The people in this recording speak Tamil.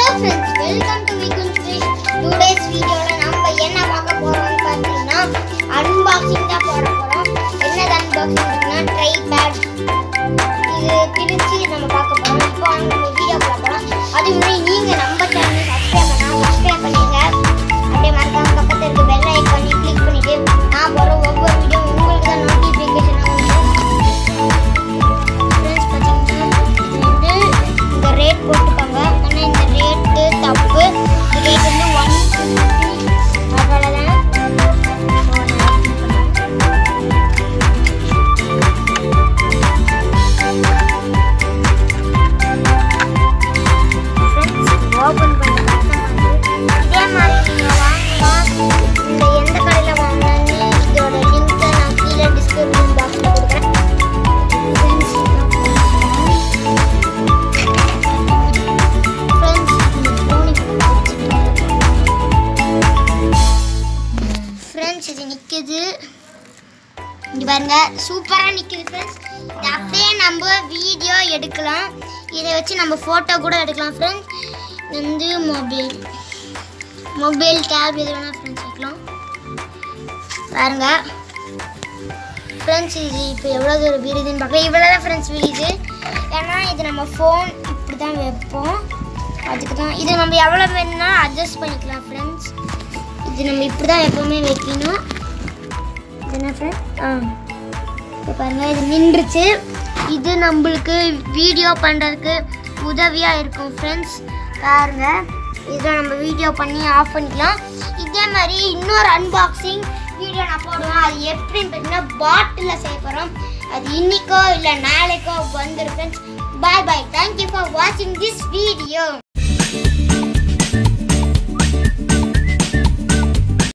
ஹலோ ஃப்ரெண்ட்ஸ் வெல்கம் டு விகுன் ஃபிஷ் டுடேஸ் வீடியோவில் நம்ம என்ன பார்க்க போறோம்னு பார்த்தீங்கன்னா அன்பாக்சிங் தான் போட போகிறோம் என்னது அன்பாக்சிங் ட்ரை பேட் இது பிரித்து நம்ம பார்க்க போகிறோம் இப்போ நம்ம வீடியோ பார்க்க போகிறோம் அது முன்னாடி நீங்கள் நம்ம சேனல் சப்ஸ்கிரைப் பண்ணால் சப்ஸ்கிரைப் பண்ணிடுங்க அப்படியே மறக்காம பக்கத்தில் இருக்க பெல் ஐக்கானி கிளிக் பண்ணிட்டு நான் போகிற ஒவ்வொரு வீடியோ உங்களுக்கு தான் நோட்டிஃபிகேஷன் ஆகும் ஃப்ரெண்ட்ஸ் பார்த்தீங்கன்னா இது வந்து இந்த ரேட் போட்டுக்கோங்க ஆனால் இந்த ரேட்டு தப்பு இந்த ரேட் வந்து ஒன் ஃபிஃப்டி அதனால தான் ஓப்பன் பண்ணி இதே மாதிரி நீங்கள் வாங்கலாம் இந்த எந்த கடையில் வாங்கினாலும் இதோட லிங்க்கை நான் கீழே டிஸ்கிரிப்ஷன் பாக்ஸில் கொடுக்குறேன் ஃப்ரெண்ட்ஸ் ஃப்ரெண்ட்ஸ் இது நிற்குது இங்கே பாருங்க சூப்பராக நிற்குது ஃப்ரெண்ட்ஸ் இது அப்படியே நம்ம வீடியோ எடுக்கலாம் இதை வச்சு நம்ம ஃபோட்டோ கூட எடுக்கலாம் ஃப்ரெண்ட்ஸ் இது வந்து மொபைல் மொபைல் டேப் எது வேணால் ஃப்ரெண்ட்ஸ் வைக்கலாம் பாருங்க ஃப்ரெண்ட்ஸ் இது இப்போ எவ்வளோ தூரம் விரிதுன்னு பார்க்கலாம் இவ்வளோ தான் ஃப்ரெண்ட்ஸ் விரியுது ஏன்னா இது நம்ம ஃபோன் இப்படி தான் வைப்போம் அதுக்கு தான் இது நம்ம எவ்வளோ வேணும்னா அட்ஜஸ்ட் பண்ணிக்கலாம் ஃப்ரெண்ட்ஸ் இது நம்ம இப்படி தான் எப்போவுமே வைக்கணும் இது என்ன ஃப்ரெண்ட் ஆ இப்போ பாருங்கள் இது நின்றுச்சு இது நம்மளுக்கு வீடியோ பண்ணுறதுக்கு உதவியாக இருக்கும் ஃப்ரெண்ட்ஸ் பாருங்க இதில் நம்ம வீடியோ பண்ணி ஆஃப் பண்ணிக்கலாம் இதே மாதிரி இன்னொரு அன்பாக்சிங் வீடியோ நான் போடுவேன் அது எப்படின்னு பார்த்தீங்கன்னா பாட்டிலில் செய்ய போகிறோம் அது இன்னைக்கோ இல்லை நாளைக்கோ வந்துடும் friends bye bye thank you for வாட்சிங் திஸ் வீடியோ